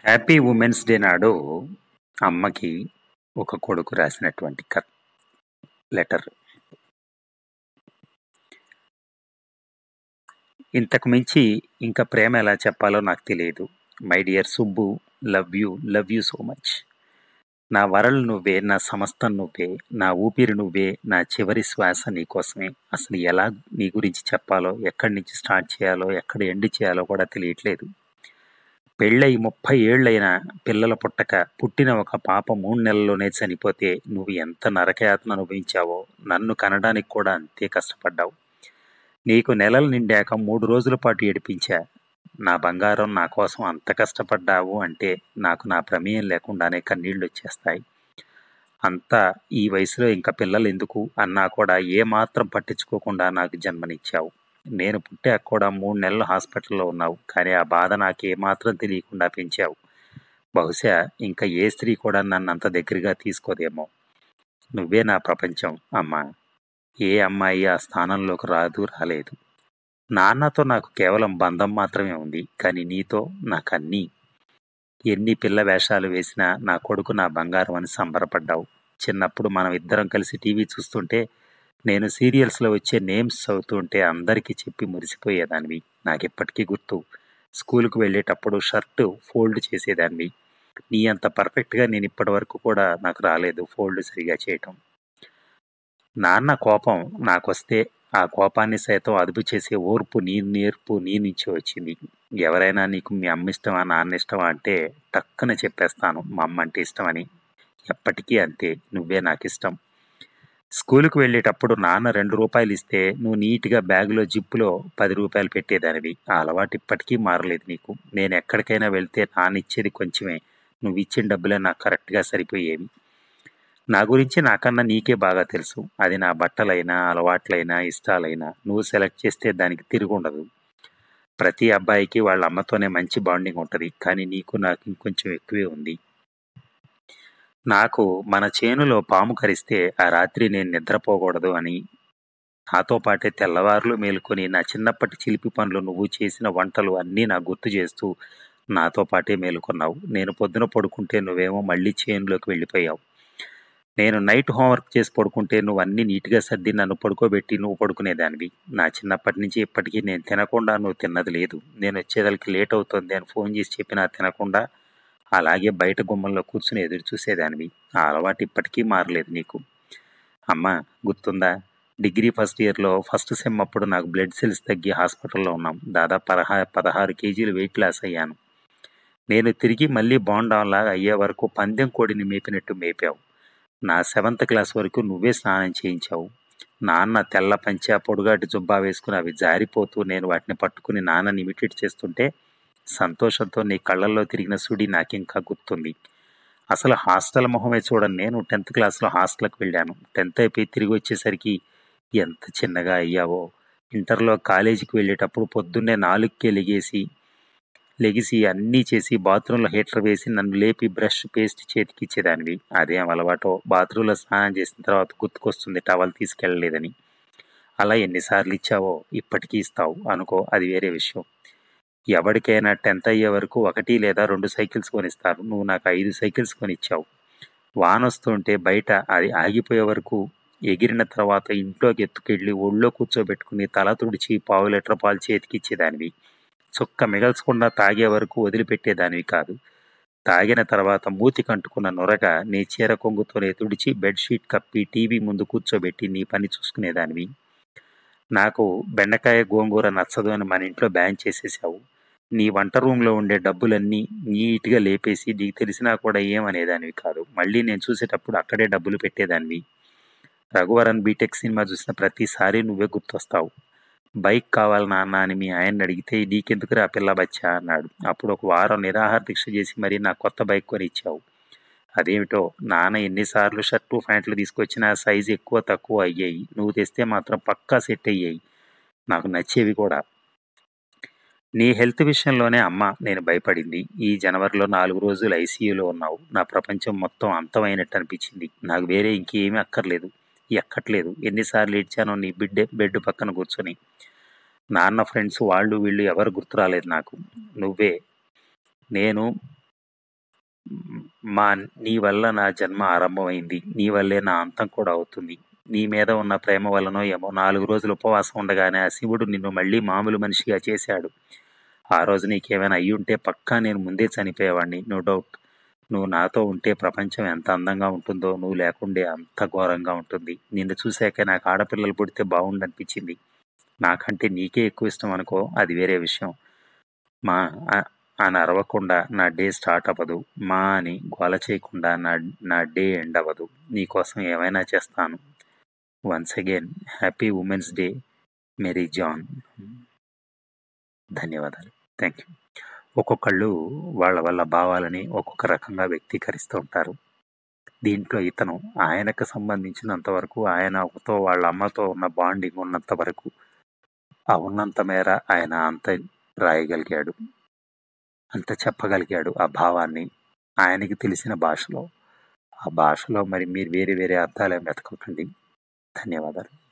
happy women's day నాడు అమ్మకి ఒక కొడుకు రాసినటువంటి క లెటర్ ఇంతకు మించి ఇంకా ప్రేమ ఎలా చెప్పాలో నాకు తెలియదు my dear Subbu love you love you so much నా వరలు నువ్వే నా సమస్తం నువ్వే నా ఊపిరి నువ్వే నా చివరి శ్వాస నీకోసమే అసలు ఎలా నీ గురించి చెప్పాలో ఎక్కడి నుంచి స్టార్ట్ చేయాలో ఎక్కడ ఎండ్ చేయాలో కూడా తెలియట్లేదు పెళ్ళై ముప్పై ఏళ్ళైనా పిల్లల పుట్టక పుట్టిన ఒక పాప మూడు నెలల్లోనే చనిపోతే నువ్వు ఎంత నరకయాతన అనుభవించావో నన్ను కనడానికి కూడా అంతే కష్టపడ్డావు నీకు నెలలు నిండాక మూడు రోజుల పాటు ఏడిపించా నా బంగారం నా కోసం అంత కష్టపడ్డావు అంటే నాకు నా ప్రమేయం లేకుండానే కన్నీళ్ళు వచ్చేస్తాయి అంతా ఈ వయసులో ఇంకా పిల్లలు ఎందుకు అన్నా కూడా ఏమాత్రం పట్టించుకోకుండా నాకు జన్మనిచ్చావు నేను పుట్టాక కూడా మూడు నెలలు హాస్పిటల్లో ఉన్నావు కానీ ఆ బాధ నాకు ఏమాత్రం తెలియకుండా పెంచావు బహుశా ఇంకా ఏ స్త్రీ కూడా నన్ను అంత దగ్గరగా తీసుకోదేమో నువ్వే నా ప్రపంచం అమ్మా ఏ అమ్మాయి ఆ స్థానంలోకి రాదు రాలేదు నాన్నతో నాకు కేవలం బంధం మాత్రమే ఉంది కానీ నీతో నాకు అన్నీ ఎన్ని పిల్ల వేషాలు వేసినా నా కొడుకు నా బంగారం అని సంబరపడ్డావు చిన్నప్పుడు మనం ఇద్దరం కలిసి టీవీ చూస్తుంటే నేను సీరియల్స్లో వచ్చే నేమ్స్ చదువుతుంటే అందరికీ చెప్పి మురిసిపోయేదానివి నాకు ఇప్పటికీ గుర్తు స్కూల్కి వెళ్ళేటప్పుడు షర్టు ఫోల్డ్ చేసేదానివి నీ అంత పర్ఫెక్ట్గా నేను ఇప్పటి వరకు కూడా నాకు రాలేదు ఫోల్డ్ సరిగా చేయటం నాన్న కోపం నాకొస్తే ఆ కోపాన్ని సైతం అదుపు చేసే ఓర్పు నీ నేర్పు నీ నుంచి వచ్చింది ఎవరైనా నీకు మీ అమ్మ ఇష్టమా నాన్న ఇష్టమా అంటే టక్కున చెప్పేస్తాను మా అమ్మ అంటే ఇష్టమని ఎప్పటికీ అంతే నువ్వే నాకు ఇష్టం స్కూల్కి వెళ్ళేటప్పుడు నాన్న రెండు రూపాయలు ఇస్తే నువ్వు నీట్గా బ్యాగులో జిప్పులో పది రూపాయలు పెట్టేదానివి ఆ అలవాటు ఇప్పటికీ మారలేదు నీకు నేను ఎక్కడికైనా వెళ్తే నాన్న ఇచ్చేది కొంచెమే నువ్వు ఇచ్చిన డబ్బులే నాకు కరెక్ట్గా సరిపోయేవి నా గురించి నాకన్నా నీకే బాగా తెలుసు అది నా బట్టలైనా అలవాట్లైనా ఇష్టాలైనా నువ్వు సెలెక్ట్ చేస్తే దానికి తిరిగి ఉండదు ప్రతి అబ్బాయికి వాళ్ళ అమ్మతోనే మంచి బాండింగ్ ఉంటుంది కానీ నీకు నాకు ఇంకొంచెం ఎక్కువే ఉంది నాకు మన చేనులో పాము కరిస్తే ఆ రాత్రి నేను నిద్రపోకూడదు అని నాతో పాటే తెల్లవారులు మేలుకొని నా చిన్నప్పటి చిలిపి పనులు నువ్వు చేసిన వంటలు అన్నీ నాకు గుర్తు చేస్తూ నాతో పాటే మేలుకున్నావు నేను పొద్దున పడుకుంటే నువ్వేమో మళ్ళీ చేనులోకి వెళ్ళిపోయావు నేను నైట్ హోంవర్క్ చేసి పడుకుంటే నువ్వు అన్నీ నీట్గా సర్ది నన్ను పడుకోబెట్టి నువ్వు పడుకునేదానివి నా చిన్నప్పటి నుంచి ఇప్పటికీ నేను తినకుండా నువ్వు తిన్నది లేదు నేను వచ్చేదానికి లేట్ అవుతుంది అని ఫోన్ చేసి చెప్పినా తినకుండా అలాగే బయట గుమ్మంలో కూర్చుని ఎదురు చూసేదానివి ఆ అలవాటు ఇప్పటికీ మారలేదు నీకు అమ్మ గుర్తుందా డిగ్రీ ఫస్ట్ ఇయర్లో ఫస్ట్ సెమ్ అప్పుడు నాకు బ్లడ్ సెల్స్ తగ్గి హాస్పిటల్లో ఉన్నాం దాదాపు పదహా పదహారు కేజీలు వెయిట్ లాస్ అయ్యాను నేను తిరిగి మళ్ళీ బాండాలాగా అయ్యే వరకు పందెం కోడిని మేపినట్టు మేపావు నా సెవెంత్ క్లాస్ వరకు నువ్వే స్నానం చేయించావు నాన్న తెల్ల పంచా పొడుగాటి జుబ్బా వేసుకుని అవి జారిపోతూ నేను వాటిని పట్టుకుని నాన్నని ఇమిటేట్ చేస్తుంటే సంతోషంతో నీ కళ్ళల్లో తిరిగిన సుడి నాకింకా గుర్తుంది అసలు హాస్టల్ మొహమే చూడని నేను టెన్త్ క్లాస్లో హాస్టల్కి వెళ్ళాను టెన్త్ అయిపోయి తిరిగి వచ్చేసరికి ఎంత చిన్నగా అయ్యావో ఇంటర్లో కాలేజీకి వెళ్ళేటప్పుడు పొద్దున్నే నాలుగుకే లెగేసి లెగిసి అన్నీ చేసి బాత్రూంలో హీటర్ వేసి నన్ను లేపి బ్రష్ పేస్ట్ చేతికి ఇచ్చేదానివి అదేం అలవాటో బాత్రూంలో స్నానం చేసిన తర్వాత గుర్తుకొస్తుంది టవల్ తీసుకెళ్ళలేదని అలా ఎన్నిసార్లు ఇచ్చావో ఇప్పటికీ ఇస్తావు అనుకో అది వేరే విషయం ఎవరికైనా టెన్త్ అయ్యే వరకు ఒకటి లేదా రెండు సైకిల్స్ కొనిస్తారు నువ్వు నాకు ఐదు సైకిల్స్ కొనిచ్చావు వాన వస్తుంటే బయట అది ఆగిపోయే వరకు ఎగిరిన తర్వాత ఇంట్లోకి ఎత్తుకెళ్ళి ఒళ్ళో కూర్చోబెట్టుకుని తల తుడిచి పావు లీటర్ పాలు చేతికి ఇచ్చేదానివి చుక్క మిగల్చకుండా తాగే వరకు వదిలిపెట్టేదానివి కాదు తాగిన తర్వాత మూతి కంటుకున్న నొరగ నీ చీర కొంగుతోనే తుడిచి బెడ్షీట్ కప్పి టీవీ ముందు కూర్చోబెట్టి నీ పని చూసుకునేదానివి నాకు బెండకాయ గోంగూర నచ్చదు అని మన ఇంట్లో బ్యాన్ చేసేసావు నీ వంట రూమ్లో ఉండే డబ్బులన్నీ నీట్గా లేపేసి నీకు తెలిసినా కూడా ఏమనేదానివి కాదు మళ్ళీ నేను చూసేటప్పుడు అక్కడే డబ్బులు పెట్టేదానివి రఘువరన్ బీటెక్ సినిమా చూసిన ప్రతిసారి నువ్వే గుర్తొస్తావు బైక్ కావాలి నాన్న అని మీ ఆయన్ని అడిగితే నీకెందుకురా పిల్ల బచ్చా అన్నాడు అప్పుడు ఒక వారం నిరాహార దీక్ష చేసి మరీ నా కొత్త బైక్ కొని ఇచ్చావు అదేమిటో నాన్న ఎన్నిసార్లు షర్టు ప్యాంట్లు తీసుకొచ్చినా సైజు ఎక్కువ తక్కువ అయ్యాయి నువ్వు తెస్తే మాత్రం పక్కా సెట్ అయ్యాయి నాకు నచ్చేవి కూడా నీ హెల్త్ విషయంలోనే అమ్మ నేను భయపడింది ఈ జనవరిలో నాలుగు రోజులు ఐసీయూలో ఉన్నావు నా ప్రపంచం మొత్తం అంతమైనట్టు అనిపించింది నాకు వేరే ఇంకేమీ అక్కర్లేదు ఎక్కట్లేదు ఎన్నిసార్లు ఏడ్చానో నీ బిడ్డే బెడ్ పక్కన కూర్చొని నాన్న ఫ్రెండ్స్ వాళ్ళు వీళ్ళు ఎవరు గుర్తు రాలేదు నాకు నువ్వే నేను మా నీ వల్ల నా జన్మ ఆరంభమైంది నీ వల్లే నా అంతం కూడా అవుతుంది నీ మీద ఉన్న ప్రేమ వల్లనో ఏమో నాలుగు రోజులు ఉపవాసం ఉండగానే ఆ శివుడు నిన్ను మళ్ళీ మామూలు మనిషిగా చేశాడు ఆ రోజు నీకేమైనా అయ్యి ఉంటే పక్కా నేను ముందే చనిపోయేవాడిని నో డౌట్ నువ్వు నాతో ఉంటే ప్రపంచం ఎంత అందంగా ఉంటుందో నువ్వు లేకుండే అంత ఘోరంగా ఉంటుంది నిన్ను చూశాక నాకు ఆడపిల్లలు పుడితే బాగుండనిపించింది నాకంటే నీకే ఎక్కువ ఇష్టం అనుకో అది వేరే విషయం మా ఆ- అని అరవకుండా నా డే స్టార్ట్ అవ్వదు మా అని గోల చేయకుండా నా నా డే ఎండ్ అవ్వదు నీకోసం ఏమైనా చేస్తాను once again happy women's day Mary John ధన్యవాదాలు థ్యాంక్ యూ ఒక్కొక్కళ్ళు వాళ్ళ వాళ్ళ భావాలని ఒక్కొక్క రకంగా వ్యక్తీకరిస్తూ ఉంటారు దీంట్లో ఇతను ఆయనకు సంబంధించినంత వరకు ఆయనతో వాళ్ళ అమ్మతో ఉన్న బాండింగ్ ఉన్నంత వరకు ఆ ఉన్నంత మేర ఆయన అంత రాయగలిగాడు అంత చెప్పగలిగాడు ఆ భావాన్ని ఆయనకి తెలిసిన భాషలో ఆ భాషలో మరి మీరు వేరే వేరే అర్థాలు ఏం వెతకకండి ధన్యవాదాలు